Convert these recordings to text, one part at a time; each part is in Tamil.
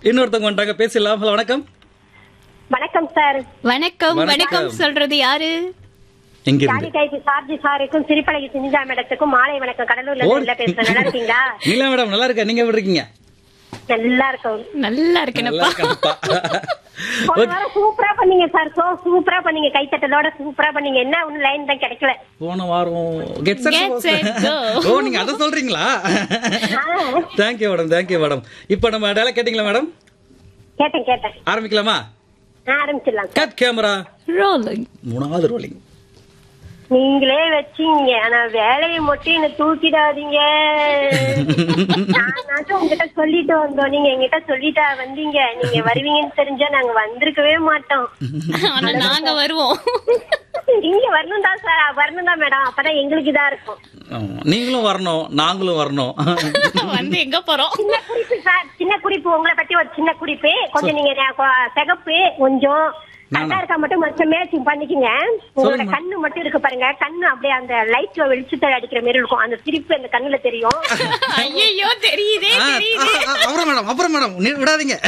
இன்னொருத்தவங்க வந்துட்டாங்க பேசலாம் ஹலோ வணக்கம் வணக்கம் சார் வணக்கம். வணக்கம் வணக்கம் சொல்றது யாரு எங்க ஜாலி இருந்து டைப் சார்ஜி சாருக்கும் சிரிப்பழகி சிந்திஜா மேடத்துக்கும் மாலை வணக்கம் கடலூர்ல இருந்து உள்ள பேசுறேன் நல்லா இருக்கீங்களா நீலா மேடம் நல்லா இருக்கா நீங்க எப்படி இருக்கீங்க நல்லா இருக்கும் நல்லா நல்லா இருக்கேனப்பா இருக்கேன்ப்பா போன வாரம் சூப்பரா பண்ணீங்க சார் சோ சூப்பரா பண்ணீங்க கைத்தட்டலோட சூப்பரா பண்ணீங்க என்ன ஒண்ணு லைன் தான் கிடைக்கல போன வாரம் கெட் Get set, go. ஓ நீங்க அத சொல்றீங்களா தேங்க்யூ மேடம் தேங்க்யூ மேடம் இப்போ நம்ம டேலக் கேட்டிங்களா மேடம் கேட்டேன் கேட்டேன் ஆரம்பிக்கலாமா ஆ, ஆரம்பிச்சிடலாம் சார் கட் கேமரா ரோலிங் மூணாவது ரோலிங் நீங்களே வச்சீங்க ஆனா வேலையை மட்டும் என்ன தூக்கிடாதீங்க நானாச்சும் உங்ககிட்ட சொல்லிட்டு வந்தோம் நீங்க எங்கிட்ட சொல்லிட்டா வந்தீங்க நீங்க வருவீங்கன்னு தெரிஞ்சா நாங்க வந்திருக்கவே மாட்டோம் ஆனா நாங்க வருவோம் நீங்க வரணும் தான் சார் வரணும் தான் மேடம் அப்பதான் எங்களுக்கு இதா இருக்கும் நீங்களும் வரணும் நாங்களும் வரணும் வந்து எங்க போறோம் சின்ன குறிப்பு சார் சின்ன குறிப்பு உங்களை பத்தி ஒரு சின்ன குறிப்பு கொஞ்சம் நீங்க நே- கொ- சிகப்பு கொஞ்சம் கரெக்டா இருக்கா மட்டும் கொஞ்சம் மேட்சிங் பண்ணிக்கங்க உங்களோட சொல்லுங்க. கண்ணு மட்டும் இருக்கு பாருங்க கண்ணு அப்படியே அந்த லைட்ல வெளிச்சத்தை அடிக்கிற மாதிரி இருக்கும் அந்த சிரிப்பு அந்த கண்ணுல தெரியும் ஐயோ தெரியுதே ஆ, தெரியுது ஆ, ஆ, அப்புறம் மேடம் அப்புறம் மேடம் நீ விடாதீங்க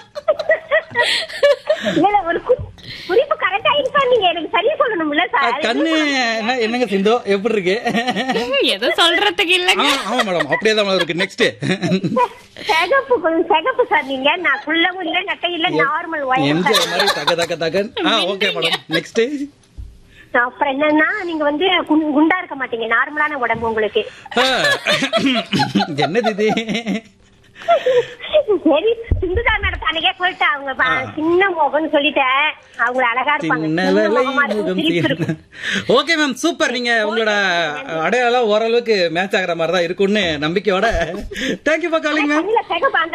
இல்ல இல்ல, ஒரு குறி- குறிப்பு கரெக்டா இருக்கா நீங்க எனக்கு சரியா சொல்லணும்ல ஆ, சார் கண்ணு என்ன- என்னங்க சிந்தோ எப்படி இருக்கு எதுவும் சொல்றதுக்கு இல்லங்க ஆமா ஆமா மேடம் அப்படியே தான் இருக்கு நெக்ஸ்ட் சிகப்பு கொஞ்சம் சிகப்பு சார் நீங்க நான் குள்ளவும் இல்ல நட்டை இல்ல நார்மல் ஒயிட் எம்ஜிஆர் மாதிரி தக தக தகன் ஆ ஓகே மேடம் நெக்ஸ்ட் அப்புறம் என்னன்னா நீங்க வந்து குண்- குண்டா இருக்க மாட்டீங்க நார்மலான உடம்பு உங்களுக்கு என்னது இது சரி சிந்துதா மேடம் அன்னைக்கே சொல்லிட்டு அவங்க ப- சின்ன முகம்னு சொல்லிட்டேன் அவங்க அழகா இருப்பாங்க சின்ன சின்ன வேலை முகமா இருக்கும், முகம் சிரிப்பு இருக்கும். ஓகே மேம் சூப்பர் நீங்க உங்களோட அடையாளம் ஓரளவுக்கு மேட்ச் ஆகுற மாதிரி தான் இருக்கும்னு நம்பிக்கையோட தேங்க்யூ ஃபார் காலிங் மேம் கண்ணுல சிகப்பு அந்த